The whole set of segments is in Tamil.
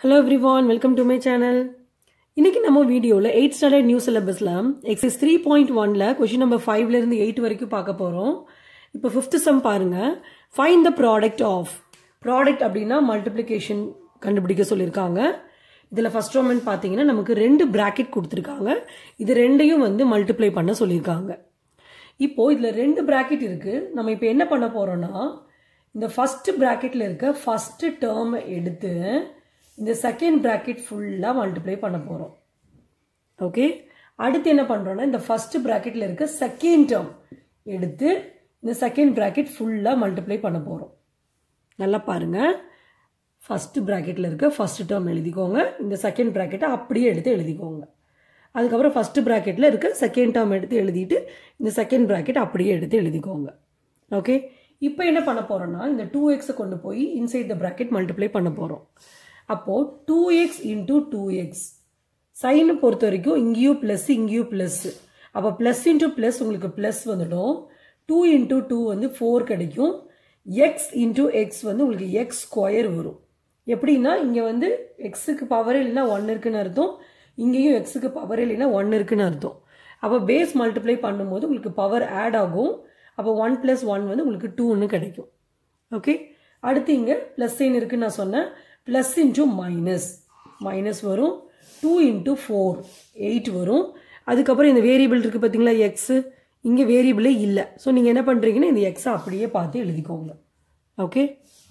Hello everyone welcome to my channel இன்னைக்கு நம்ம வீடியோவில் எயிட் ஸ்டாண்டர்ட் நியூ சிலபஸில் எக்ஸைஸ் த்ரீ பாயிண்ட் ஒனில் கொஷின் நம்பர் ஃபைவ்லேருந்து எயிட் வரைக்கும் பார்க்க போகிறோம் இப்போ ஃபிஃப்த் சம் பாருங்க find the product of product அப்படின்னா மல்டிப்ளிகேஷன் கண்டுபிடிக்க சொல்லியிருக்காங்க இதில் ஃபர்ஸ்ட் ரோமன் பார்த்தீங்கன்னா நமக்கு ரெண்டு பிராக்கெட் கொடுத்துருக்காங்க இது ரெண்டையும் வந்து மல்டிப்ளை பண்ண சொல்லியிருக்காங்க இப்போ இதில் ரெண்டு பிராக்கெட் இருக்கு நம்ம இப்போ என்ன பண்ண போறோம்னா இந்த ஃபர்ஸ்ட் பிராக்கெட்ல இருக்க ஃபர்ஸ்ட் டேர்ம் எடுத்து இந்த செகண்ட் பிராக்கெட் ஃபுல்லாக மல்டிப்ளை பண்ண போகிறோம் ஓகே அடுத்து என்ன பண்ணுறோம்னா இந்த ஃபர்ஸ்ட் பிராக்கெட்ல இருக்க செகண்ட் டேர்ம் எடுத்து இந்த செகண்ட் பிராக்கெட் ஃபுல்லாக மல்டிப்ளை பண்ண போகிறோம் நல்லா பாருங்க ஃபர்ஸ்ட் பிராக்கெட்ல இருக்க ஃபர்ஸ்ட் டேர்ம் எழுதிக்கோங்க இந்த செகண்ட் பிராக்கெட்டை அப்படியே எடுத்து எழுதிக்கோங்க அதுக்கப்புறம் ஃபர்ஸ்ட் ப்ராக்கெட்டில் இருக்க செகண்ட் டேர்ம் எடுத்து எழுதிட்டு இந்த செகண்ட் ப்ராக்கெட் அப்படியே எடுத்து எழுதிக்கோங்க ஓகே இப்போ என்ன பண்ண போகிறோம்னா இந்த டூ எக்ஸை கொண்டு போய் இன்சைட் த ப்ராக்கெட் மல்டிப்ளை பண்ண போகிறோம் அப்போது two x into two x சைனை பொறுத்த வரைக்கும் இங்கேயும் ப்ளஸ் இங்கேயும் ப்ளஸ் அப்போ ப்ளஸ் இன்டூ ப்ளஸ் உங்களுக்கு ப்ளஸ் வந்துடும் டூ இன்டூ டூ வந்து ஃபோர் கிடைக்கும் எக்ஸ் இன்டூ எக்ஸ் வந்து உங்களுக்கு எக்ஸ் ஸ்கொயர் வரும் எப்படின்னா இங்கே வந்து எக்ஸுக்கு பவர் இல்லைன்னா ஒன் இருக்குன்னு அர்த்தம் இங்கேயும் எக்ஸுக்கு பவர் இல்லைன்னா ஒன் இருக்குன்னு அர்த்தம் அப்போ பேஸ் மல்டிப்ளை பண்ணும்போது உங்களுக்கு பவர் ஆட் ஆகும் அப்போ ஒன் ப்ளஸ் ஒன் வந்து உங்களுக்கு டூன்னு கிடைக்கும் ஓகே அடுத்து இங்கே ப்ளஸ் சைன் இருக்குன்னு நான் சொன்னேன் ப்ளஸ் இன்ட்டு மைனஸ் மைனஸ் வரும் டூ இன்ட்டு ஃபோர் எயிட் வரும் அதுக்கப்புறம் இந்த வேரியபிள் இருக்குது பார்த்தீங்களா எக்ஸு இங்கே வேரியபிளே இல்லை ஸோ நீங்கள் என்ன பண்ணுறீங்கன்னா இந்த எக்ஸை அப்படியே பார்த்து எழுதிக்கோங்க ஓகே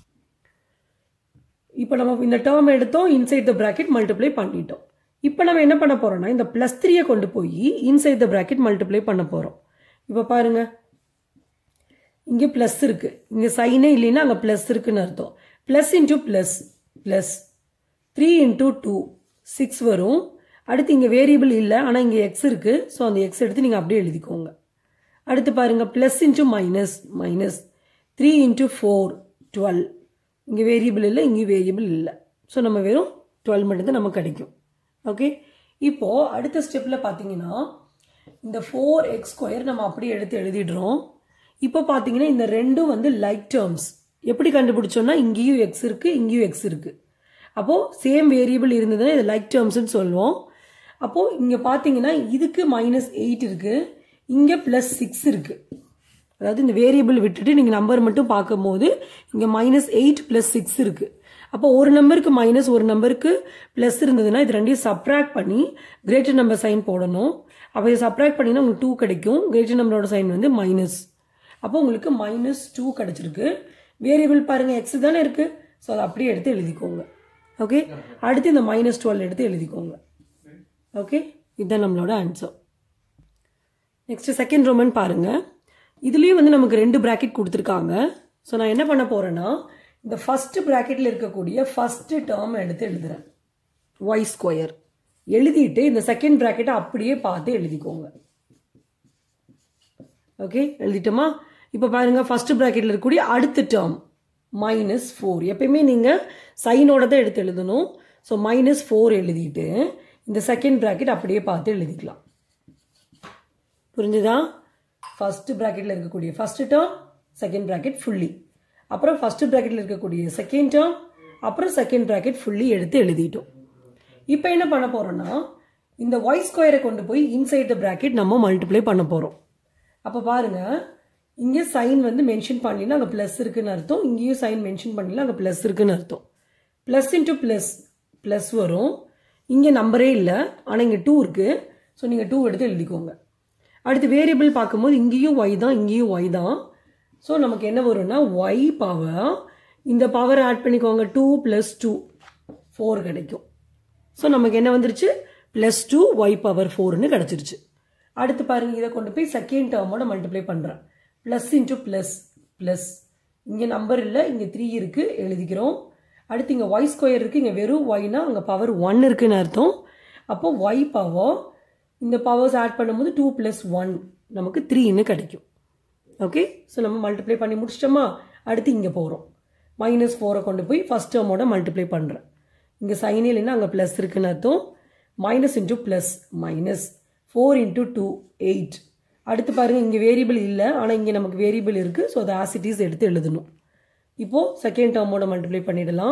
இப்போ நம்ம இந்த டேர்ம் எடுத்தோம் இன்சைட் த ப்ராக்கெட் மல்டிப்ளை பண்ணிட்டோம் இப்போ நம்ம என்ன பண்ண போறோம்னா இந்த ப்ளஸ் த்ரீயை கொண்டு போய் இன்சைட் த ப்ராக்கெட் மல்டிப்ளை பண்ண போகிறோம் இப்போ பாருங்க இங்கே ப்ளஸ் இருக்கு இங்கே சைனே இல்லைன்னா அங்கே ப்ளஸ் இருக்குன்னு அர்த்தம் plus into plus plus three into two six வரும் அடுத்து இங்கே வேரியபிள் இல்லை ஆனால் இங்கே எக்ஸ் இருக்கு ஸோ அந்த எக்ஸ் எடுத்து நீங்கள் அப்படியே எழுதிக்கோங்க அடுத்து பாருங்க plus into minus minus three into four twelve இங்கே வேரியபிள் இல்லை இங்கேயும் வேரியபிள் இல்லை ஸோ நம்ம வெறும் டுவெல் மட்டும்தான் நமக்கு கிடைக்கும் ஓகே இப்போ அடுத்த ஸ்டெப்பில் பார்த்தீங்கன்னா இந்த ஃபோர் எக்ஸ் ஸ்கொயர் நம்ம அப்படியே எடுத்து எழுதிடுறோம் இப்போ பார்த்தீங்கன்னா இந்த ரெண்டும் வந்து லைக் டேர்ம்ஸ் எப்படி கண்டுபிடிச்சோம்னா இங்கேயும் எக்ஸ் இருக்கு இங்கேயும் எக்ஸ் இருக்கு அப்போது சேம் வேரியபிள் இருந்ததுன்னா இது லைக் டேர்ம்ஸ்னு சொல்லுவோம் அப்போது இங்கே பார்த்தீங்கன்னா இதுக்கு மைனஸ் எயிட் இருக்கு இங்கே ப்ளஸ் சிக்ஸ் இருக்கு அதாவது இந்த வேரியபிள் விட்டுட்டு நீங்கள் நம்பர் மட்டும் பார்க்கும்போது இங்கே மைனஸ் எயிட் ப்ளஸ் சிக்ஸ் இருக்குது அப்போ ஒரு நம்பருக்கு மைனஸ் ஒரு நம்பருக்கு ப்ளஸ் இருந்ததுன்னா இது ரெண்டையும் சப்ராக்ட் பண்ணி கிரேட்டர் நம்பர் சைன் போடணும் அப்போ இதை சப்ராக்ட் பண்ணினா உங்களுக்கு டூ கிடைக்கும் கிரேட்டர் நம்பரோட சைன் வந்து மைனஸ் அப்போ உங்களுக்கு மைனஸ் டூ கிடைச்சிருக்கு வேரியபிள் பாருங்க எக்ஸ் தானே இருக்கு ஸோ அதை அப்படியே எடுத்து எழுதிக்கோங்க ஓகே அடுத்து இந்த மைனஸ் டுவெல் எடுத்து எழுதிக்கோங்க ஓகே இதுதான் நம்மளோட ஆன்சர் நெக்ஸ்ட் செகண்ட் ரோமன் பாருங்க இதுலேயும் வந்து நமக்கு ரெண்டு ப்ராக்கெட் கொடுத்துருக்காங்க ஸோ நான் என்ன பண்ண போறேன்னா இந்த ஃபர்ஸ்ட் ப்ராக்கெட்டில் இருக்கக்கூடிய ஃபர்ஸ்ட் டேர்ம் எடுத்து எழுதுறேன் ஒய் ஸ்கொயர் எழுதிட்டு இந்த செகண்ட் ப்ராக்கெட்டை அப்படியே பார்த்து எழுதிக்கோங்க ஓகே எழுதிட்டோமா இப்போ பாருங்க ஃபர்ஸ்ட் ப்ராக்கெட்டில் இருக்கக்கூடிய அடுத்த டேர்ம் மைனஸ் ஃபோர் எப்பயுமே நீங்கள் சைனோட தான் எடுத்து எழுதணும் ஸோ மைனஸ் ஃபோர் எழுதிட்டு இந்த செகண்ட் ப்ராக்கெட் அப்படியே பார்த்து எழுதிக்கலாம் புரிஞ்சுதா ஃபர்ஸ்ட் ப்ராக்கெட்டில் இருக்கக்கூடிய first term second bracket fully அப்புறம் ஃபர்ஸ்ட் ப்ராக்கெட்டில் இருக்கக்கூடிய செகண்ட் டேர்ம் அப்புறம் செகண்ட் ப்ராக்கெட் ஃபுல்லி எடுத்து எழுதிட்டோம் இப்போ என்ன பண்ண போறோம்னா இந்த ஒய் ஸ்கொயரை கொண்டு போய் இன்சைட் த ப்ராக்கெட் நம்ம மல்டிப்ளை பண்ண போறோம் அப்போ பாருங்க இங்கே சைன் வந்து மென்ஷன் பண்ணலாம் அங்கே ப்ளஸ் இருக்குன்னு அர்த்தம் இங்கேயும் சைன் மென்ஷன் பண்ணலாம் அங்கே ப்ளஸ் இருக்குன்னு அர்த்தம் ப்ளஸ் இன்ட்டு ப்ளஸ் ப்ளஸ் வரும் இங்கே நம்பரே இல்லை ஆனால் இங்கே டூ இருக்கு ஸோ நீங்கள் டூ எடுத்து எழுதிக்கோங்க அடுத்து வேரியபிள் பார்க்கும்போது இங்கேயும் ஒய் தான் இங்கேயும் ஒய் தான் ஸோ நமக்கு என்ன வரும்னா ஒய் பவர் இந்த பவர் ஆட் பண்ணிக்கோங்க டூ ப்ளஸ் டூ ஃபோர் கிடைக்கும் ஸோ நமக்கு என்ன வந்துருச்சு ப்ளஸ் டூ ஒய் பவர் ஃபோர்னு கிடச்சிருச்சு அடுத்து பாருங்க இதை கொண்டு போய் செகண்ட் டேர்மோட மல்டிப்ளை பண்ணுறேன் ப்ளஸ் இன்ட்டு ப்ளஸ் ப்ளஸ் இங்கே நம்பர் இல்லை இங்கே த்ரீ இருக்குது எழுதிக்கிறோம் அடுத்து இங்கே ஒய் ஸ்கொயர் இருக்குது இங்கே வெறும் ஒய்னா அங்கே பவர் ஒன் இருக்குன்னு அர்த்தம் அப்போ ஒய் பவர் இந்த பவர்ஸ் ஆட் பண்ணும்போது டூ ப்ளஸ் ஒன் நமக்கு த்ரீன்னு கிடைக்கும் ஓகே ஸோ நம்ம மல்டிப்ளை பண்ணி முடிச்சிட்டோமா அடுத்து இங்கே போகிறோம் மைனஸ் ஃபோரை கொண்டு போய் ஃபஸ்ட் டேர்மோட மல்டிப்ளை பண்ணுறேன் இங்கே சைன் இல்லைன்னா அங்கே ப்ளஸ் இருக்குன்னு அர்த்தம் minus into plus minus four into two eight அடுத்து பாருங்கள் இங்கே வேரியபிள் இல்லை ஆனால் இங்கே நமக்கு வேரியபிள் இருக்குது ஸோ அதை ஆசிட்டிஸ் எடுத்து எழுதணும் இப்போது செகண்ட் டேர்மோட மல்டிப்ளை பண்ணிடலாம்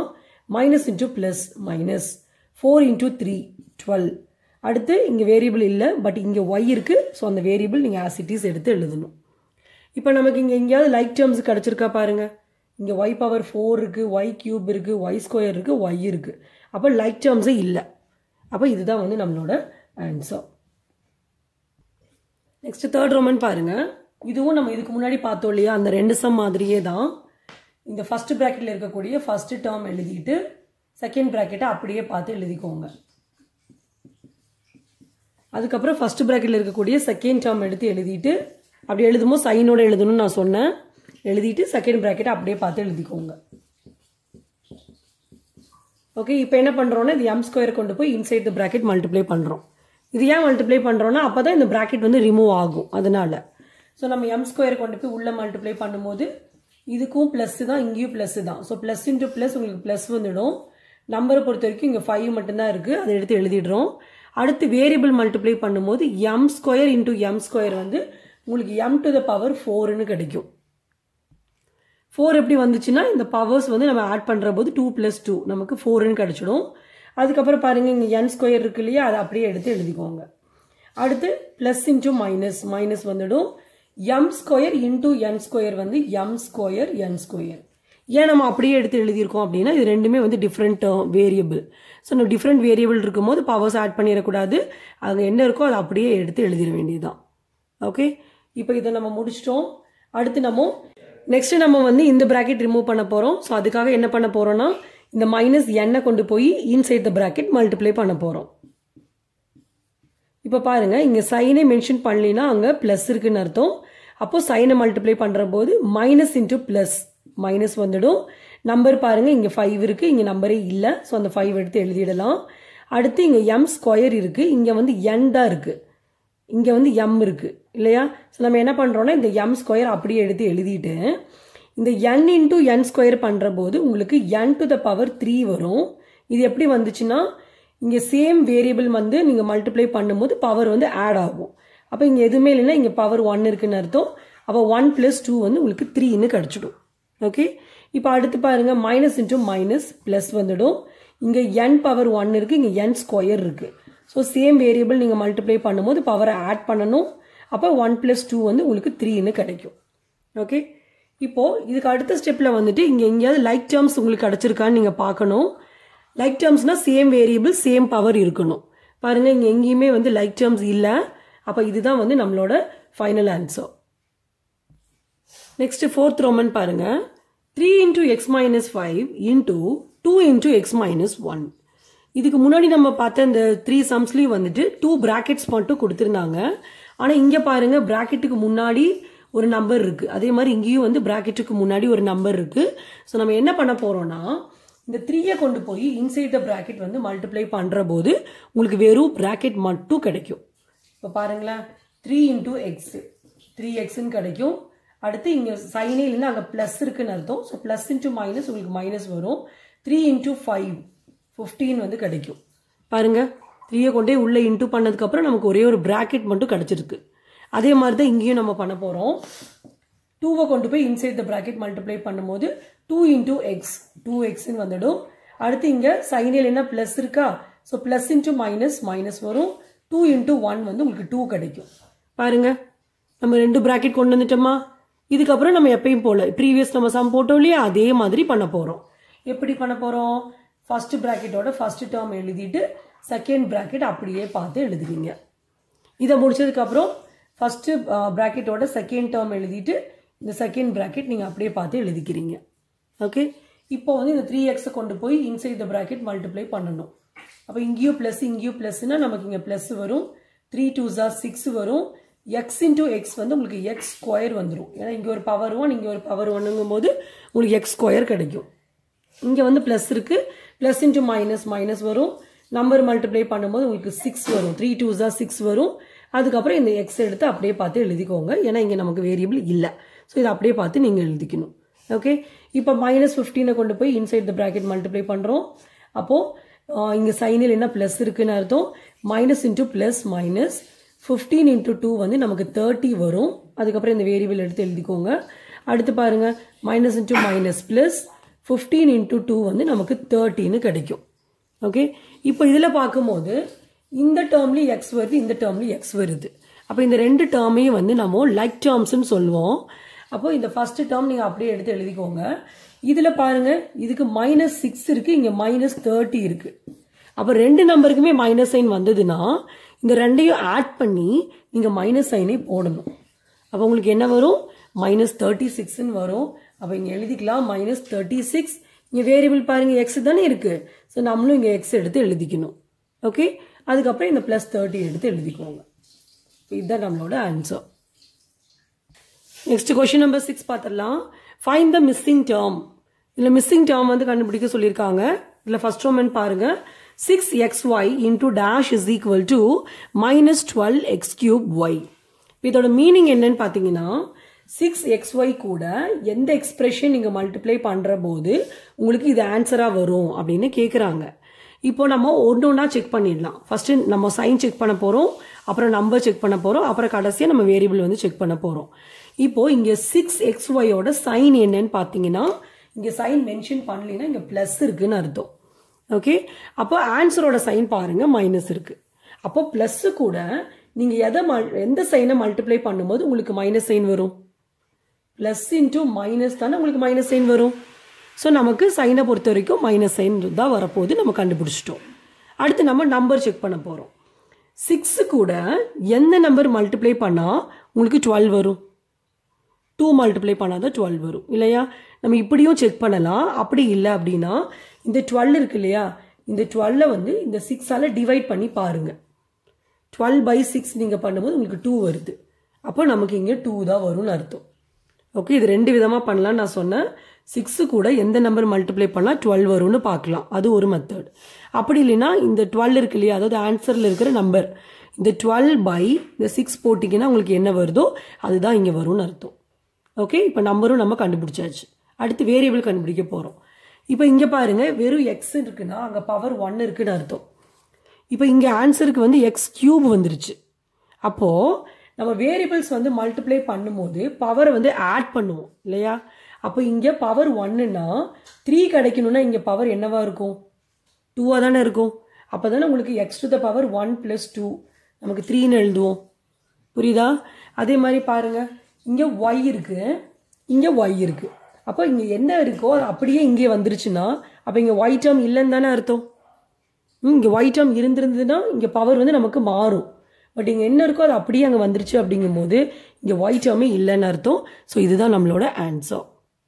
minus into plus minus four into three twelve அடுத்து இங்கே வேரியபிள் இல்லை பட் இங்கே ஒய் இருக்குது ஸோ அந்த வேரியபிள் நீங்கள் ஆசிட்டிஸ் எடுத்து எழுதணும் இப்போ நமக்கு இங்கே எங்கேயாவது லைக் டேர்ம்ஸ் கிடச்சிருக்கா பாருங்க இங்கே ஒய் பவர் ஃபோர் இருக்குது ஒய் கியூப் இருக்குது ஒய் ஸ்கொயர் இருக்குது ஒய் இருக்குது அப்போ லைக் டேர்ம்ஸே இல்லை அப்போ இதுதான் வந்து நம்மளோட ஆன்சர் நெக்ஸ்ட் தேர்ட் ரோமன் பாருங்க இதுவும் நம்ம இதுக்கு முன்னாடி பார்த்தோம் இல்லையா அந்த ரெண்டு சம் மாதிரியே தான் இந்த ஃபர்ஸ்ட் ப்ராக்கெட்டில் இருக்கக்கூடிய ஃபர்ஸ்ட் டேர்ம் எழுதிட்டு செகண்ட் ப்ராக்கெட்டை அப்படியே பார்த்து எழுதிக்கோங்க அதுக்கப்புறம் ஃபர்ஸ்ட் ப்ராக்கெட்டில் இருக்கக்கூடிய செகண்ட் டேர்ம் எடுத்து எழுதிட்டு அப்படி எழுதும்போது சைனோட எழுதணும்னு நான் சொன்னேன் எழுதிட்டு செகண்ட் ப்ராக்கெட்டை அப்படியே பார்த்து எழுதிக்கோங்க ஓகே இப்போ என்ன பண்ணுறோன்னா இது எம் ஸ்கொயர் கொண்டு போய் இன்சைட் த ப்ராக்கெட் மல்டிப்ளை பண்ணுறோம் இது ஏன் மல்டிப்ளை பண்ணுறோன்னா அப்போ தான் இந்த ப்ராக்கெட் வந்து ரிமூவ் ஆகும் அதனால ஸோ நம்ம எம் ஸ்கொயர் கொண்டு போய் உள்ளே மல்டிப்ளை பண்ணும்போது இதுக்கும் ப்ளஸ் தான் இங்கேயும் ப்ளஸ் தான் ஸோ ப்ளஸ் இன்ட்டு ப்ளஸ் உங்களுக்கு ப்ளஸ் வந்துடும் நம்பரை பொறுத்த வரைக்கும் இங்கே ஃபைவ் மட்டும்தான் இருக்குது அதை எடுத்து எழுதிடுறோம் அடுத்து வேரியபிள் மல்டிப்ளை பண்ணும்போது m square into m square வந்து உங்களுக்கு எம் டு த பவர் ஃபோர்னு கிடைக்கும் ஃபோர் எப்படி வந்துச்சுன்னா இந்த பவர்ஸ் வந்து நம்ம ஆட் பண்ணுற போது டூ ப்ளஸ் டூ நமக்கு ஃபோர்னு கிடச்சிடும் அதுக்கப்புறம் பாருங்கள் இங்கே என் ஸ்கொயர் இருக்கு இல்லையா அதை அப்படியே எடுத்து எழுதிக்கோங்க அடுத்து ப்ளஸ் இன்டூ மைனஸ் மைனஸ் வந்துடும் m square into n square வந்து எம் ஸ்கொயர் என் ஸ்கொயர் ஏன் நம்ம அப்படியே எடுத்து எழுதியிருக்கோம் அப்படின்னா இது ரெண்டுமே வந்து டிஃப்ரெண்ட் வேரியபிள் ஸோ நம்ம டிஃப்ரெண்ட் வேரியபிள் இருக்கும்போது பவர்ஸ் ஆட் பண்ணிடக்கூடாது அங்கே என்ன இருக்கோ அதை அப்படியே எடுத்து எழுதிட வேண்டியதுதான் ஓகே இப்போ இதை நம்ம முடிச்சிட்டோம் அடுத்து நம்ம நெக்ஸ்ட் நம்ம வந்து இந்த ப்ராக்கெட் ரிமூவ் பண்ண போகிறோம் ஸோ அதுக்காக என்ன பண்ண போகிறோம்னா இந்த மைனஸ் எண்ணை கொண்டு போய் இன்சைட் த ப்ராக்கெட் மல்டிப்ளை பண்ண போகிறோம் இப்போ பாருங்க இங்கே சைனை மென்ஷன் பண்ணலினா அங்கே ப்ளஸ் இருக்குன்னு அர்த்தம் அப்போ சைனை மல்டிப்ளை பண்ணுற போது மைனஸ் இன்ட்டு ப்ளஸ் மைனஸ் வந்துடும் நம்பர் பாருங்க இங்கே ஃபைவ் இருக்குது இங்கே நம்பரே இல்லை ஸோ அந்த ஃபைவ் எடுத்து எழுதிடலாம் அடுத்து இங்கே எம் ஸ்கொயர் இருக்குது இங்கே வந்து என் தான் இருக்குது இங்கே வந்து எம் இருக்குது இல்லையா ஸோ நம்ம என்ன பண்ணுறோன்னா இந்த எம் ஸ்கொயர் அப்படியே எடுத்து எழுதிட்டு இந்த என் இன்டூ என் ஸ்கொயர் பண்ணுற போது உங்களுக்கு n to the power three வரும் இது எப்படி வந்துச்சுன்னா இங்கே சேம் வேரியபிள் வந்து நீங்கள் மல்டிப்ளை பண்ணும்போது பவர் வந்து ஆட் ஆகும் அப்போ இங்கே எதுவுமே இல்லைன்னா இங்கே பவர் ஒன் இருக்குன்னு அர்த்தம் அப்போ ஒன் ப்ளஸ் டூ வந்து உங்களுக்கு த்ரீன்னு கிடச்சிடும் ஓகே இப்போ அடுத்து பாருங்க மைனஸ் இன்டூ மைனஸ் ப்ளஸ் வந்துடும் இங்கே என் பவர் ஒன் இருக்குது இங்கே என் ஸ்கொயர் இருக்குது ஸோ சேம் வேரியபிள் நீங்கள் மல்டிப்ளை பண்ணும்போது பவரை ஆட் பண்ணணும் அப்போ ஒன் ப்ளஸ் டூ வந்து உங்களுக்கு த்ரீன்னு கிடைக்கும் ஓகே இப்போது இதுக்கு அடுத்த ஸ்டெப்பில் வந்துட்டு இங்கே எங்கேயாவது லைக் டேர்ம்ஸ் உங்களுக்கு கிடச்சிருக்கான்னு நீங்கள் பார்க்கணும் லைக் டேர்ம்ஸ்னால் சேம் வேரியபிள் சேம் பவர் இருக்கணும் பாருங்கள் இங்கே எங்கேயுமே வந்து லைக் டேர்ம்ஸ் இல்லை அப்போ இதுதான் வந்து நம்மளோட final answer next fourth roman பாருங்க three into x minus five into two into x minus one இதுக்கு முன்னாடி நம்ம பார்த்த இந்த த்ரீ சம்ஸ்லேயும் வந்துட்டு டூ பிராக்கெட்ஸ் மட்டும் கொடுத்துருந்தாங்க ஆனால் இங்கே பாருங்க பிராக்கெட்டுக்கு முன்னாடி ஒரு நம்பர் இருக்கு அதே மாதிரி இங்கேயும் வந்து பிராக்கெட்டுக்கு முன்னாடி ஒரு நம்பர் இருக்கு ஸோ நம்ம என்ன பண்ண போறோம்னா இந்த த்ரீயை கொண்டு போய் இன்சைட் த பிராக்கெட் வந்து மல்டிப்ளை பண்ணுற போது உங்களுக்கு வெறும் பிராக்கெட் மட்டும் கிடைக்கும் இப்போ பாருங்களேன் த்ரீ இன்டூ எக்ஸ் த்ரீ எக்ஸ்ன்னு கிடைக்கும் அடுத்து இங்கே சைனே இல்லைன்னா அங்கே ப்ளஸ் இருக்குன்னு அர்த்தம் ஸோ ப்ளஸ் இன்டூ மைனஸ் உங்களுக்கு மைனஸ் வரும் த்ரீ இன்டூ ஃபைவ் ஃபிஃப்டீன் வந்து கிடைக்கும் பாருங்க த்ரீயை கொண்டே உள்ளே இன்டூ பண்ணதுக்கப்புறம் நமக்கு ஒரே ஒரு பிராக்கெட் மட்டும் கிடைச்சிருக்கு அதே மாதிரி தான் இங்கேயும் நம்ம பண்ண போகிறோம் டூவை கொண்டு போய் இன்சைட் த பிராக்கெட் மல்டிப்ளை பண்ணும்போது டூ இன்டூ எக்ஸ் டூ எக்ஸ்ன்னு வந்துடும் அடுத்து இங்கே சைனில் என்ன ப்ளஸ் இருக்கா so plus into minus minus வரும் டூ இன்டூ ஒன் வந்து உங்களுக்கு டூ கிடைக்கும் பாருங்க நம்ம ரெண்டு பிராக்கெட் கொண்டு வந்துட்டோமா இதுக்கப்புறம் நம்ம எப்பயும் போல ப்ரீவியஸ் நம்ம சம் போட்டோம் இல்லையா அதே மாதிரி பண்ண போகிறோம் எப்படி பண்ண போகிறோம் ஃபர்ஸ்ட் பிராக்கெட்டோட ஃபர்ஸ்ட் டேர்ம் எழுதிட்டு செகண்ட் பிராக்கெட் அப்படியே பார்த்து எழுதுவீங்க இதை முடிச்சதுக்கப்புறம் ஃபஸ்ட்டு ப்ராக்கெட்டோட செகண்ட் டேர்ம் எழுதிட்டு இந்த செகண்ட் ப்ராக்கெட் நீங்கள் அப்படியே பார்த்து எழுதிக்கிறீங்க ஓகே இப்போ வந்து இந்த த்ரீ எக்ஸை கொண்டு போய் இன்சைட் த ப்ராக்கெட் மல்டிப்ளை பண்ணணும் அப்போ இங்கேயும் ப்ளஸ் இங்கேயும் ப்ளஸ்னா நமக்கு இங்கே ப்ளஸ் வரும் த்ரீ டூ ஜார் சிக்ஸ் வரும் எக்ஸ் இன்டூ எக்ஸ் வந்து உங்களுக்கு எக்ஸ் ஸ்கொயர் வந்துடும் ஏன்னா இங்கே ஒரு பவர் ஒன் இங்கே ஒரு பவர் ஒன்னுங்கும் போது உங்களுக்கு எக்ஸ் ஸ்கொயர் கிடைக்கும் இங்கே வந்து ப்ளஸ் இருக்குது ப்ளஸ் இன்டூ மைனஸ் மைனஸ் வரும் நம்பர் மல்டிப்ளை பண்ணும்போது உங்களுக்கு சிக்ஸ் வரும் த்ரீ டூ ஜார் சிக்ஸ் வரும் அதுக்கப்புறம் இந்த எக்ஸ் எடுத்து அப்படியே பார்த்து எழுதிக்கோங்க ஏன்னா இங்கே நமக்கு வேரியபிள் இல்லை ஸோ இதை அப்படியே பார்த்து நீங்கள் எழுதிக்கணும் ஓகே இப்போ மைனஸ் ஃபிஃப்டீனை கொண்டு போய் இன்சைட் த ப்ராக்கெட் மல்டிப்ளை பண்ணுறோம் அப்போது இங்கே சைனில் என்ன ப்ளஸ் இருக்குன்னு அர்த்தம் minus into plus minus fifteen into two வந்து நமக்கு தேர்ட்டி வரும் அதுக்கப்புறம் இந்த வேரியபிள் எடுத்து எழுதிக்கோங்க அடுத்து பாருங்க minus into minus plus fifteen into two வந்து நமக்கு தேர்ட்டின்னு கிடைக்கும் ஓகே இப்போ இதில் பார்க்கும்போது இந்த டேர்ம்லேயும் எக்ஸ் வருது இந்த டேர்ம்லேயும் எக்ஸ் வருது அப்போ இந்த ரெண்டு டேர்மையும் வந்து நம்ம லைக் டேர்ம்ஸ்னு சொல்லுவோம் அப்போ இந்த ஃபர்ஸ்ட் டேர்ம் நீங்கள் அப்படியே எடுத்து எழுதிக்கோங்க இதில் பாருங்க இதுக்கு மைனஸ் சிக்ஸ் இருக்கு இங்கே மைனஸ் தேர்ட்டி இருக்கு அப்போ ரெண்டு நம்பருக்குமே மைனஸ் சைன் வந்ததுன்னா இந்த ரெண்டையும் ஆட் பண்ணி நீங்கள் மைனஸ் சைனே போடணும் அப்போ உங்களுக்கு என்ன வரும் மைனஸ் தேர்ட்டி சிக்ஸ்ன்னு வரும் அப்போ இங்கே எழுதிக்கலாம் மைனஸ் தேர்ட்டி சிக்ஸ் இங்கே வேரியபிள் பாருங்க எக்ஸ் தானே இருக்கு ஸோ நம்மளும் இங்கே எக்ஸ் எடுத்து எழுதிக்கணும் ஓகே அதுக்கப்புறம் இந்த ப்ளஸ் தேர்ட்டி எடுத்து எழுதிக்கோங்க இதுதான் நம்மளோட answer next question number six பார்த்துடலாம் ஃபைன் த மிஸ்ஸிங் டேர்ம் இதில் மிஸ்ஸிங் டேர்ம் வந்து கண்டுபிடிக்க சொல்லியிருக்காங்க இதில் ஃபர்ஸ்ட் ரோமன் பாருங்க six x y into dash is equal to minus twelve x cube y இதோட மீனிங் என்னன்னு பார்த்தீங்கன்னா சிக்ஸ் எக்ஸ் ஒய் கூட எந்த எக்ஸ்பிரஷன் நீங்கள் மல்டிப்ளை பண்ணுற போது உங்களுக்கு இது ஆன்சராக வரும் அப்படின்னு கேட்குறாங்க இப்போ நம்ம ஒன்று ஒன்றா செக் பண்ணிடலாம் ஃபர்ஸ்ட் நம்ம சைன் செக் பண்ண போகிறோம் அப்புறம் நம்பர் செக் பண்ண போகிறோம் அப்புறம் கடைசியாக நம்ம வேரியபிள் வந்து செக் பண்ண போகிறோம் இப்போ இங்கே சிக்ஸ் எக்ஸ் ஒய்யோட சைன் என்னன்னு பார்த்தீங்கன்னா இங்கே சைன் மென்ஷன் பண்ணலைன்னா இங்கே ப்ளஸ் இருக்குன்னு அர்த்தம் ஓகே அப்போ ஆன்சரோட சைன் பாருங்க மைனஸ் இருக்கு அப்போ ப்ளஸ் கூட நீங்கள் எதை எந்த சைனை மல்டிப்ளை பண்ணும்போது உங்களுக்கு மைனஸ் சைன் வரும் ப்ளஸ் இன்டூ மைனஸ் தானே உங்களுக்கு மைனஸ் சைன் வரும் ஸோ நமக்கு சைனை பொறுத்த வரைக்கும் மைனஸ் சைன் தான் வரப்போகுது நம்ம கண்டுபிடிச்சிட்டோம் அடுத்து நம்ம நம்பர் செக் பண்ண போகிறோம் சிக்ஸு கூட எந்த நம்பர் மல்டிப்ளை பண்ணால் உங்களுக்கு டுவெல் வரும் டூ மல்டிப்ளை பண்ணால் தான் டுவெல் வரும் இல்லையா நம்ம இப்படியும் செக் பண்ணலாம் அப்படி இல்லை அப்படின்னா இந்த டுவெல் இருக்கு இல்லையா இந்த டுவெல்லை வந்து இந்த சிக்ஸால் டிவைட் பண்ணி பாருங்கள் டுவெல் பை சிக்ஸ் நீங்கள் பண்ணும்போது உங்களுக்கு டூ வருது அப்போ நமக்கு இங்கே டூ தான் வரும்னு அர்த்தம் ஓகே இது ரெண்டு விதமாக பண்ணலாம் நான் சொன்னேன் சிக்ஸு கூட எந்த நம்பர் மல்டிப்ளை பண்ணால் டுவெல் வரும்னு பார்க்கலாம் அது ஒரு மெத்தட் அப்படி இல்லைன்னா இந்த டுவெல் இருக்கு இல்லையா அதாவது ஆன்சரில் இருக்கிற நம்பர் இந்த டுவெல் பை இந்த சிக்ஸ் போட்டிங்கன்னா உங்களுக்கு என்ன வருதோ அதுதான் இங்கே வரும்னு அர்த்தம் ஓகே இப்போ நம்பரும் நம்ம கண்டுபிடிச்சாச்சு அடுத்து வேரியபிள் கண்டுபிடிக்க போகிறோம் இப்போ இங்கே பாருங்க வெறும் எக்ஸ் இருக்குன்னா அங்கே பவர் ஒன் இருக்குன்னு அர்த்தம் இப்போ இங்கே ஆன்சருக்கு வந்து எக்ஸ் கியூப் வந்துருச்சு அப்போது நம்ம வேரியபிள்ஸ் வந்து மல்டிப்ளை பண்ணும்போது பவரை வந்து ஆட் பண்ணுவோம் இல்லையா அப்போ இங்கே பவர் ஒன்னுன்னா த்ரீ கிடைக்கணும்னா இங்கே பவர் என்னவா இருக்கும் டூவாக தானே இருக்கும் அப்போ தானே உங்களுக்கு x to the power one plus two நமக்கு த்ரீன்னு எழுதுவோம் புரியுதா அதே மாதிரி பாருங்க இங்கே ஒய் இருக்கு இங்கே ஒய் இருக்கு அப்போ இங்கே என்ன இருக்கோ அது அப்படியே இங்கே வந்துருச்சுன்னா அப்போ இங்கே ஒய் டேர்ம் இல்லைன்னு தானே அர்த்தம் இங்கே ஒய் டேர்ம் இருந்திருந்ததுன்னா இங்கே பவர் வந்து நமக்கு மாறும் பட் இங்கே என்ன இருக்கோ அது அப்படியே அங்கே வந்துருச்சு அப்படிங்கும்போது இங்கே ஒய் டேர்மே இல்லைன்னு அர்த்தம் ஸோ இதுதான் நம்மளோட ஆன்சர்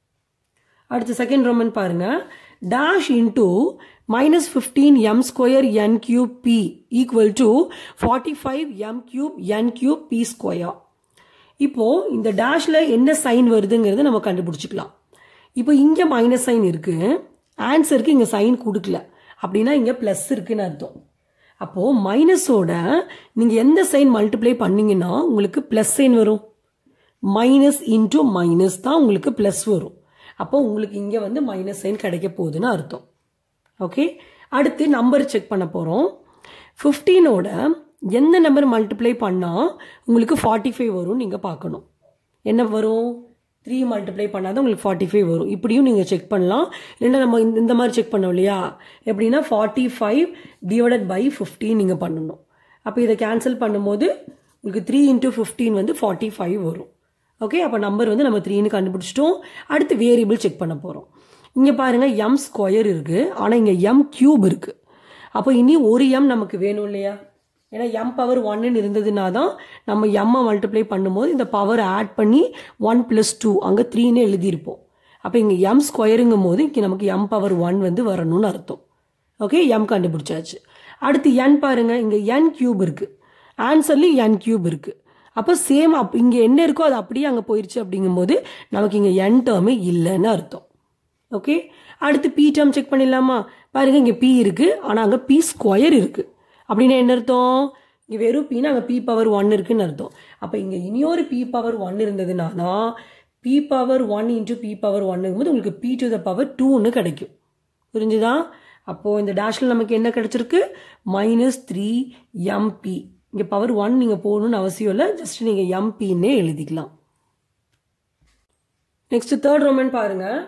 அடுத்து செகண்ட் ரோமன் பாருங்க dash into minus fifteen m square n cube p equal to forty five m cube n cube p square இப்போ இந்த டேஷ்ல என்ன சைன் வருதுங்கிறத நம்ம கண்டுபிடிச்சிக்கலாம் இப்போ இங்கே மைனஸ் சைன் இருக்கு ஆன்சருக்கு இங்கே சைன் கொடுக்கல அப்படின்னா இங்கே ப்ளஸ் இருக்குன்னு அர்த்தம் அப்போ மைனஸோட நீங்கள் எந்த சைன் மல்டிப்ளை பண்ணீங்கன்னா உங்களுக்கு ப்ளஸ் சைன் வரும் மைனஸ் இன்டூ மைனஸ் தான் உங்களுக்கு ப்ளஸ் வரும் அப்போ உங்களுக்கு இங்கே வந்து மைனஸ் சைன் கிடைக்க போகுதுன்னு அர்த்தம் ஓகே அடுத்து நம்பர் செக் பண்ண போகிறோம் ஃபிஃப்டீனோட எந்த நம்பர் மல்டிப்ளை பண்ணால் உங்களுக்கு ஃபார்ட்டி ஃபைவ் வரும் நீங்கள் பார்க்கணும் என்ன வரும் த்ரீ மல்டிப்ளை பண்ணால் தான் உங்களுக்கு ஃபார்ட்டி ஃபைவ் வரும் இப்படியும் நீங்கள் செக் பண்ணலாம் இல்லைன்னா நம்ம இந்த இந்த மாதிரி செக் பண்ணோம் இல்லையா எப்படின்னா forty five divided by fifteen நீங்கள் பண்ணணும் அப்போ இதை கேன்சல் பண்ணும்போது உங்களுக்கு த்ரீ இன்ட்டு ஃபிஃப்டீன் வந்து ஃபார்ட்டி ஃபைவ் வரும் ஓகே அப்போ நம்பர் வந்து நம்ம த்ரீன்னு கண்டுபிடிச்சிட்டோம் அடுத்து வேரியபிள் செக் பண்ண போகிறோம் இங்கே பாருங்கள் எம் ஸ்கொயர் இருக்குது ஆனால் இங்கே எம் கியூப் இருக்குது அப்போ இனி ஒரு எம் நமக்கு வேணும் இல்லையா ஏன்னா எம் பவர் ஒன்னு இருந்ததுனா தான் நம்ம எம்மை மல்டிப்ளை பண்ணும்போது இந்த பவர் ஆட் பண்ணி ஒன் ப்ளஸ் டூ அங்கே த்ரீன்னு எழுதியிருப்போம் அப்போ இங்கே எம் ஸ்கொயருங்கும் போது இங்கே நமக்கு எம் பவர் ஒன் வந்து வரணும்னு அர்த்தம் ஓகே எம் கண்டுபிடிச்சாச்சு அடுத்து என் பாருங்க இங்கே என் கியூப் இருக்கு ஆன்சர்லேயும் என் கியூப் இருக்கு அப்போ சேம் அப் இங்கே என்ன இருக்கோ அது அப்படியே அங்கே போயிடுச்சு அப்படிங்கும்போது நமக்கு இங்கே என் டேர்மே இல்லைன்னு அர்த்தம் ஓகே அடுத்து பி டேர்ம் செக் பண்ணிடலாமா பாருங்க இங்கே பி இருக்கு ஆனால் அங்கே பி ஸ்கொயர் இருக்கு அப்படின்னா என்ன அர்த்தம் இங்கே வெறும் பின்னா அங்கே பி பவர் ஒன் இருக்குன்னு அர்த்தம் அப்போ இங்கே இனியொரு பி பவர் ஒன் இருந்ததுனா தான் p power one into p power ஒன்னுங்கும் போது உங்களுக்கு பி டு த பவர் டூன்னு கிடைக்கும் புரிஞ்சுதா அப்போது இந்த டேஷில் நமக்கு என்ன கிடைச்சிருக்கு மைனஸ் த்ரீ எம்பி இங்கே பவர் ஒன் நீங்கள் போகணும்னு அவசியம் இல்லை ஜஸ்ட் நீங்கள் எம்பின்னே எழுதிக்கலாம் நெக்ஸ்ட் தேர்ட் ரோமன் பாருங்க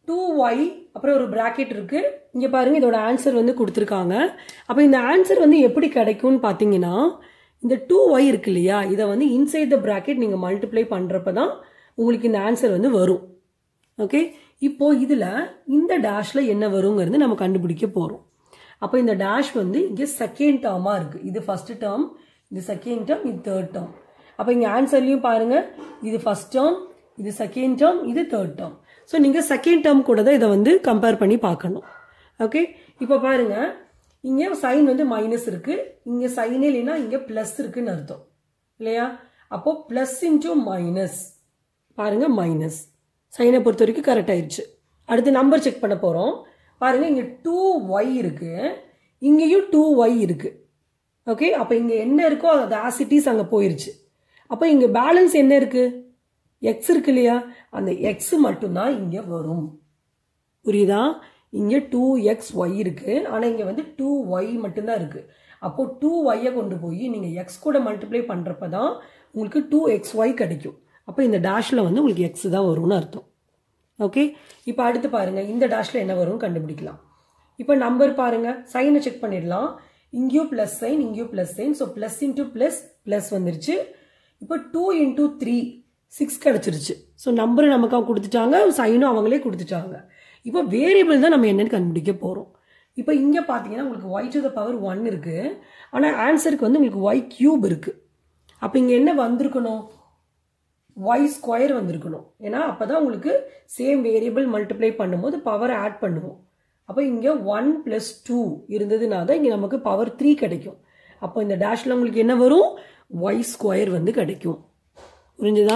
டூ ஒய் அப்புறம் ஒரு பிராக்கெட் இருக்கு இங்க பாருங்க இதோட ஆன்சர் வந்து கொடுத்துருக்காங்க அப்ப இந்த ஆன்சர் வந்து எப்படி கிடைக்கும்னு பாத்தீங்கன்னா இந்த டூ ஒய் இருக்கு இல்லையா இதை வந்து இன்சைட் த பிராக்கெட் நீங்க மல்டிப்ளை பண்றப்ப தான் உங்களுக்கு இந்த ஆன்சர் வந்து வரும் ஓகே இப்போ இதுல இந்த டேஷ்ல என்ன வருங்கிறது நம்ம கண்டுபிடிக்க போறோம் அப்போ இந்த டேஷ் வந்து இங்கே செகண்ட் டேர்மா இருக்கு இது ஃபர்ஸ்ட் டேர்ம் இது செகண்ட் டேர்ம் இது தேர்ட் டேர்ம் அப்போ இங்கே ஆன்சர்லையும் பாருங்க இது ஃபர்ஸ்ட் டேர்ம் இது செகண்ட் டேர்ம் இது தேர்ட் டேர்ம் ஸோ நீங்கள் செகண்ட் டேர்ம் கூட தான் இதை வந்து கம்பேர் பண்ணி பார்க்கணும் ஓகே இப்போ பாருங்க இங்கே சைன் வந்து மைனஸ் இருக்கு இங்கே சைனே இல்லைன்னா இங்கே ப்ளஸ் இருக்குன்னு அர்த்தம் இல்லையா அப்போ ப்ளஸ் இன்டூ மைனஸ் பாருங்க மைனஸ் சைனை பொறுத்த வரைக்கும் கரெக்ட் ஆயிடுச்சு அடுத்து நம்பர் செக் பண்ண போகிறோம் பாருங்க இங்கே டூ ஒய் இருக்கு இங்கேயும் டூ ஒய் இருக்கு ஓகே அப்போ இங்கே என்ன இருக்கோ அது ஆசிட்டிஸ் அங்கே போயிருச்சு அப்போ இங்கே பேலன்ஸ் என்ன இருக்கு எக்ஸ் இருக்கு இல்லையா அந்த எக்ஸ் மட்டும்தான் இங்கே வரும் புரியுதா இங்கே டூ எக்ஸ் ஒய் இருக்கு ஆனால் இங்கே வந்து டூ ஒய் மட்டும்தான் இருக்கு அப்போ டூ ஒய்யை கொண்டு போய் நீங்கள் எக்ஸ் கூட மல்டிப்ளை பண்ணுறப்ப தான் உங்களுக்கு டூ எக்ஸ் ஒய் கிடைக்கும் அப்போ இந்த டேஷில் வந்து உங்களுக்கு எக்ஸ் தான் வரும்னு அர்த்தம் ஓகே இப்போ அடுத்து பாருங்க இந்த டேஷில் என்ன வரும் கண்டுபிடிக்கலாம் இப்போ நம்பர் பாருங்க சைனை செக் பண்ணிடலாம் இங்கேயும் ப்ளஸ் சைன் இங்கேயும் plus sign so plus into plus plus வந்துருச்சு இப்போ டூ இன்டூ த்ரீ சிக்ஸ் கிடச்சிருச்சு ஸோ நம்பரை நமக்கு கொடுத்துட்டாங்க சைனும் அவங்களே கொடுத்துட்டாங்க இப்போ வேரியபிள் தான் நம்ம என்னன்னு கண்டுபிடிக்க போகிறோம் இப்போ இங்கே பார்த்தீங்கன்னா உங்களுக்கு y to the power one இருக்குது ஆனால் ஆன்சருக்கு வந்து உங்களுக்கு ஒய் கியூப் இருக்குது அப்போ இங்கே என்ன வந்திருக்கணும் ஒய் ஸ்கொயர் வந்திருக்கணும் ஏன்னா அப்போ தான் உங்களுக்கு சேம் வேரியபிள் மல்டிப்ளை பண்ணும்போது பவர் ஆட் பண்ணுவோம் அப்போ இங்கே ஒன் ப்ளஸ் டூ இருந்ததுனா தான் இங்கே நமக்கு பவர் த்ரீ கிடைக்கும் அப்போ இந்த டேஷில் உங்களுக்கு என்ன வரும் ஒய் ஸ்கொயர் வந்து கிடைக்கும் புரிஞ்சுதா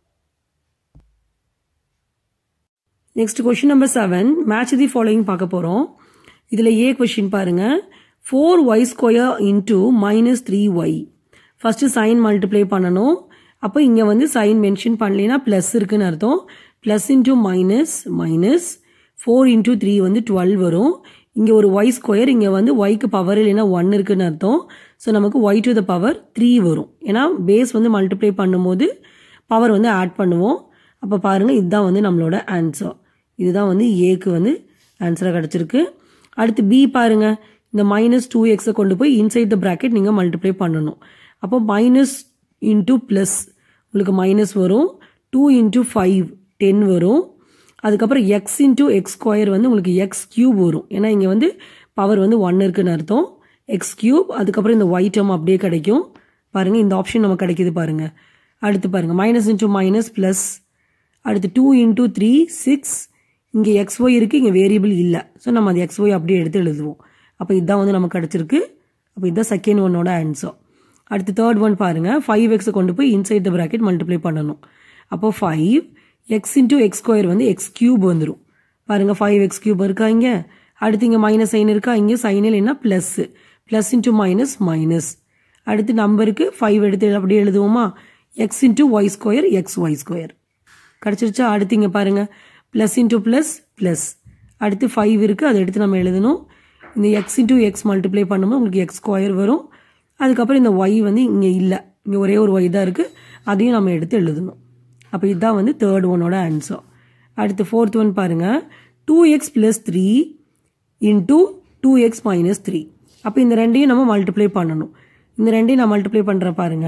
next question number seven match the following பார்க்க போகிறோம் இதில் ஏ கொஷின் பாருங்க four y square into minus three y first sign multiply பண்ணணும் அப்போ இங்கே வந்து சைன் மென்ஷன் பண்ணலைன்னா ப்ளஸ் இருக்குன்னு அர்த்தம் plus into minus minus four into three வந்து டுவெல் வரும் இங்கே ஒரு ஒய் ஸ்கொயர் இங்கே வந்து ஒய்க்கு பவர் இல்லைன்னா ஒன் இருக்குன்னு அர்த்தம் ஸோ நமக்கு y to the power three வரும் ஏன்னா பேஸ் வந்து மல்டிப்ளை பண்ணும்போது பவர் வந்து ஆட் பண்ணுவோம் அப்போ பாருங்கள் இதுதான் வந்து நம்மளோட ஆன்சர் இதுதான் வந்து ஏக்கு வந்து ஆன்சராக கிடச்சிருக்கு அடுத்து பி பாருங்க இந்த மைனஸ் டூ எக்ஸை கொண்டு போய் இன்சைட் த ப்ராக்கெட் நீங்கள் மல்டிப்ளை பண்ணணும் அப்போ மைனஸ் இன்டூ ப்ளஸ் உங்களுக்கு மைனஸ் வரும் டூ இன்டூ ஃபைவ் டென் வரும் அதுக்கப்புறம் எக்ஸ் இன்டூ எக்ஸ் ஸ்கொயர் வந்து உங்களுக்கு எக்ஸ் கியூப் வரும் ஏன்னா இங்கே வந்து பவர் வந்து ஒன் இருக்குன்னு அர்த்தம் எக்ஸ் கியூப் அதுக்கப்புறம் இந்த ஒயிட் டேர்ம் அப்படியே கிடைக்கும் பாருங்க இந்த ஆப்ஷன் நமக்கு கிடைக்குது பாருங்க அடுத்து பாருங்க மைனஸ் இன்டூ மைனஸ் ப்ளஸ் அடுத்து டூ இன்டூ த்ரீ சிக்ஸ் இங்கே எக்ஸ் ஒய் இருக்குது இங்கே வேரியபிள் இல்லை ஸோ நம்ம அந்த எக்ஸ் ஒய் அப்படியே எடுத்து எழுதுவோம் அப்போ இதுதான் வந்து நமக்கு கிடச்சிருக்கு அப்போ இதுதான் செகண்ட் ஒன்னோட ஆன்சர் அடுத்து தேர்ட் ஒன் பாருங்கள் ஃபைவ் எக்ஸை கொண்டு போய் இன்சைட் த ப்ராக்கெட் மல்டிப்ளை பண்ணணும் அப்போ five x into x square வந்து எக்ஸ் கியூப் வந்துடும் பாருங்கள் ஃபைவ் எக்ஸ் கியூப் இருக்கா இங்கே அடுத்து இங்கே மைனஸ் சைன் இருக்கா இங்கே சைன் இல்லைன்னா plus plus into minus minus அடுத்து நம்பருக்கு ஃபைவ் எடுத்து அப்படியே எழுதுவோமா x into y square x y square கிடச்சிருச்சா அடுத்து இங்கே பாருங்கள் ப்ளஸ் இன்டூ ப்ளஸ் ப்ளஸ் அடுத்து ஃபைவ் இருக்குது அதை எடுத்து நம்ம எழுதணும் இந்த எக்ஸ் இன்டூ எக்ஸ் மல்டிப்ளை பண்ணும்போது உங்களுக்கு எக்ஸ் ஸ்கொயர் வரும் அதுக்கப்புறம் இந்த ஒய் வந்து இங்கே இல்லை இங்கே ஒரே ஒரு ஒய் தான் இருக்குது அதையும் நம்ம எடுத்து எழுதணும் அப்போ இதுதான் வந்து தேர்ட் ஒன்னோட ஆன்சர் அடுத்து ஃபோர்த் ஒன் பாருங்கள் two x plus three into two x minus three அப்போ இந்த ரெண்டையும் நம்ம மல்டிப்ளை பண்ணணும் இந்த ரெண்டையும் நான் மல்டிப்ளை பண்ணுற பாருங்க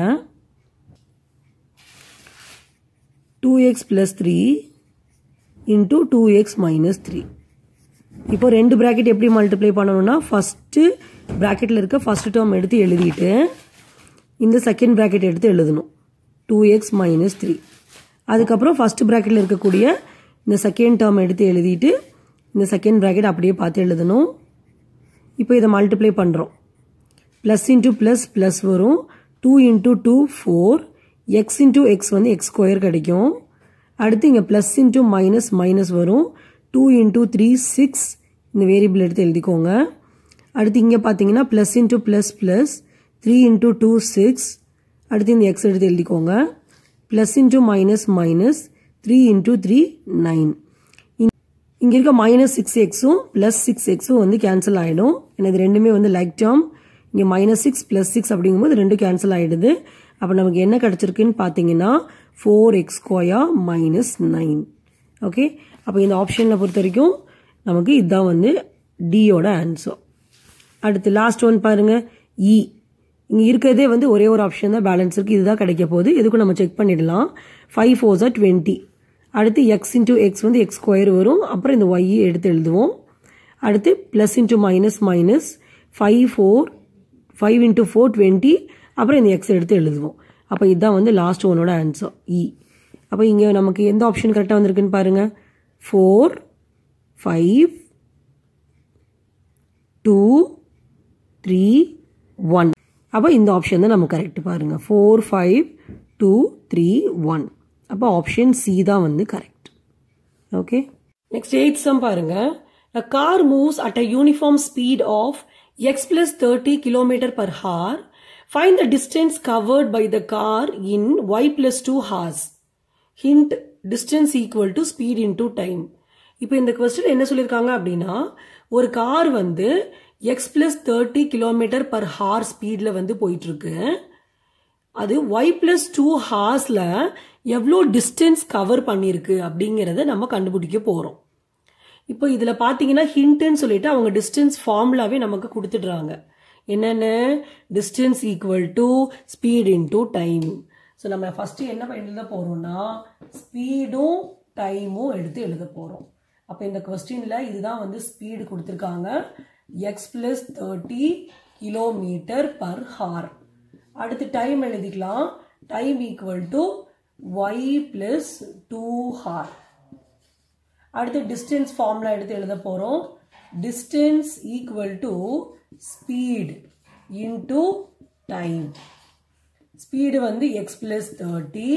two x plus three into two x minus three இப்போ ரெண்டு ப்ராக்கெட் எப்படி மல்டிப்ளை பண்ணணும்னா ஃபஸ்ட்டு ப்ராக்கெட்டில் இருக்க ஃபஸ்ட் டேர்ம் எடுத்து எழுதிட்டு இந்த செகண்ட் ப்ராக்கெட் எடுத்து எழுதணும் டூ எக்ஸ் மைனஸ் த்ரீ அதுக்கப்புறம் ஃபஸ்ட் ப்ராக்கெட்டில் இருக்கக்கூடிய இந்த செகண்ட் டேர்ம் எடுத்து எழுதிட்டு இந்த செகண்ட் ப்ராக்கெட் அப்படியே பார்த்து எழுதணும் இப்போ இதை மல்டிப்ளை பண்ணுறோம் ப்ளஸ் இன்டூ ப்ளஸ் ப்ளஸ் வரும் two into two four x into x வந்து எக்ஸ் ஸ்கொயர் கிடைக்கும் அடுத்து இங்கே ப்ளஸ் இன்டூ மைனஸ் மைனஸ் வரும் டூ இன்டூ த்ரீ சிக்ஸ் இந்த வேரியபிள் எடுத்து எழுதிக்கோங்க அடுத்து இங்கே பார்த்தீங்கன்னா plus into plus plus three into two six அடுத்து இந்த எக்ஸ் எடுத்து எழுதிக்கோங்க plus into minus minus three into three nine இங்கே இருக்க மைனஸ் சிக்ஸ் எக்ஸும் ப்ளஸ் சிக்ஸ் எக்ஸும் வந்து கேன்சல் ஆகிடும் ஏன்னா இது ரெண்டுமே வந்து லைக் டேர்ம் இங்கே மைனஸ் சிக்ஸ் ப்ளஸ் சிக்ஸ் அப்படிங்கும்போது ரெண்டும் கேன்சல் ஆகிடுது அப்போ நமக்கு என்ன கிடச்சிருக்குன்னு பார்த்தீங்கன்னா four x square minus nine okay அப்போ இந்த ஆப்ஷனில் பொறுத்த வரைக்கும் நமக்கு இதுதான் வந்து டியோட ஆன்சர் அடுத்து லாஸ்ட் ஒன் பாருங்க இ இங்கே இருக்கிறதே வந்து ஒரே ஒரு ஆப்ஷன் தான் பேலன்ஸ் இருக்குது இதுதான் கிடைக்க போகுது இதுக்கும் நம்ம செக் பண்ணிடலாம் ஃபைவ் ஃபோர் ஆர் டுவெண்ட்டி அடுத்து எக்ஸ் இன்டூ எக்ஸ் வந்து எக்ஸ் ஸ்கொயர் வரும் அப்புறம் இந்த ஒய் எடுத்து எழுதுவோம் அடுத்து plus into minus minus five four five into four twenty அப்புறம் இந்த எக்ஸ் எடுத்து எழுதுவோம் அப்போ இதுதான் வந்து லாஸ்ட் ஒனோட ஆன்சர் இ அப்போ இங்கே நமக்கு எந்த ஆப்ஷன் கரெக்டாக வந்திருக்குன்னு பாருங்கள் four five two three one அப்போ இந்த ஆப்ஷன் தான் நம்ம கரெக்ட் பாருங்கள் four five two three one அப்போ ஆப்ஷன் சி தான் வந்து correct okay next eight sum பாருங்க A car moves at a uniform speed of x plus 30 km per hour. Find the distance covered by the car in y plus 2 hours. Hint distance equal to speed into time. இப்போ இந்த கொஸ்டின் என்ன சொல்லியிருக்காங்க அப்படின்னா ஒரு கார் வந்து x plus thirty kilometre per hour ஸ்பீடில் வந்து போயிட்டு இருக்கு அது ஒய் பிளஸ் டூ ஹார்ஸில் எவ்வளோ டிஸ்டன்ஸ் கவர் பண்ணியிருக்கு அப்படிங்கிறத நம்ம கண்டுபிடிக்க போகிறோம் இப்போ இதில் பார்த்தீங்கன்னா ஹிண்ட்டுன்னு சொல்லிட்டு அவங்க டிஸ்டன்ஸ் ஃபார்முலாவே நமக்கு கொடுத்துடுறாங்க என்னென்ன distance equal to speed into time so நம்ம ஃபஸ்ட்டு என்ன எழுத போகிறோம்னா ஸ்பீடும் டைமும் எடுத்து எழுத போகிறோம் அப்போ இந்த கொஸ்டினில் இதுதான் வந்து ஸ்பீடு கொடுத்துருக்காங்க x plus thirty kilometre per hour அடுத்து டைம் எழுதிக்கலாம் time equal to y plus two hour அடுத்து டிஸ்டன்ஸ் ஃபார்முலா எடுத்து எழுத போகிறோம் distance equal to speed into time speed வந்து x plus thirty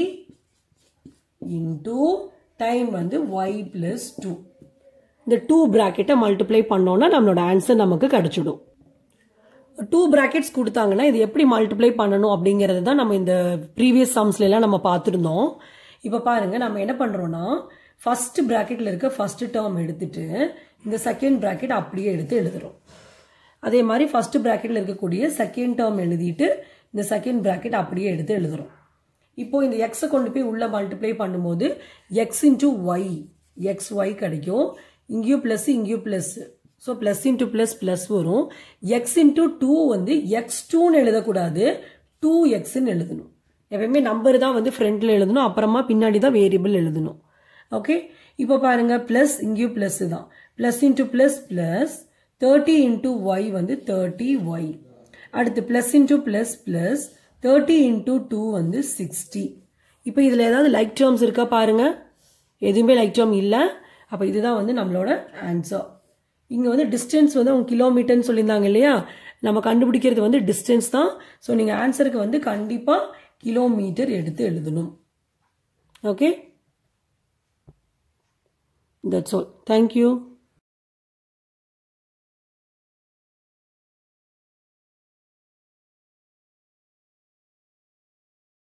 into time வந்து ஒய் பிளஸ் டூ இந்த டூ ப்ராக்கெட்டை மல்டிப்ளை பண்ணோன்னா நம்மளோட ஆன்சர் நமக்கு கிடச்சிடும் டூ ப்ராக்கெட்ஸ் கொடுத்தாங்கன்னா இது எப்படி மல்டிப்ளை பண்ணணும் அப்படிங்கிறது தான் நம்ம இந்த ப்ரீவியஸ் சம்ஸ்லாம் நம்ம பார்த்துருந்தோம் இப்போ பாருங்க நம்ம என்ன பண்ணுறோன்னா ஃபர்ஸ்ட் ப்ராக்கெட்டில் இருக்க ஃபர்ஸ்ட் டேர்ம் எடுத்துட்டு இந்த செகண்ட் ப்ராக்கெட் அப்படியே எடுத்து எழுதுறோம் அதே மாதிரி ஃபர்ஸ்ட் ப்ராக்கெட்டில் இருக்கக்கூடிய செகண்ட் டேர்ம் எழுதிட்டு இந்த செகண்ட் ப்ராக்கெட் அப்படியே எடுத்து எழுதுறோம் இப்போ இந்த எக்ஸை கொண்டு போய் உள்ள மல்டிப்ளை பண்ணும்போது x into y x y கிடைக்கும் இங்கேயும் ப்ளஸ் இங்கேயும் plus so plus into plus plus வரும் எக்ஸ் இன்டூ டூ வந்து எக்ஸ் டூன்னு எழுதக்கூடாது டூ எக்ஸ்ன்னு எழுதணும் எப்பயுமே நம்பர் தான் வந்து ஃப்ரண்ட்ல எழுதணும் அப்புறமா பின்னாடி தான் வேரியபிள் எழுதணும் ஓகே இப்போ பாருங்க பிளஸ் இங்கேயும் பிளஸ் தான் plus into plus plus thirty into y வந்து தேர்ட்டி ஒய் அடுத்து plus into plus plus thirty into two வந்து சிக்ஸ்டி இப்போ இதில் ஏதாவது லைக் டேர்ம்ஸ் இருக்கா பாருங்க எதுவுமே லைக் டேர்ம் இல்லை அப்போ இதுதான் வந்து நம்மளோட ஆன்சர் இங்கே வந்து டிஸ்டன்ஸ் வந்து அவங்க கிலோமீட்டர்னு சொல்லியிருந்தாங்க இல்லையா நம்ம கண்டுபிடிக்கிறது வந்து டிஸ்டன்ஸ் தான் ஸோ நீங்கள் ஆன்சருக்கு வந்து கண்டிப்பாக கிலோமீட்டர் எடுத்து எழுதணும் okay That's all. Thank you.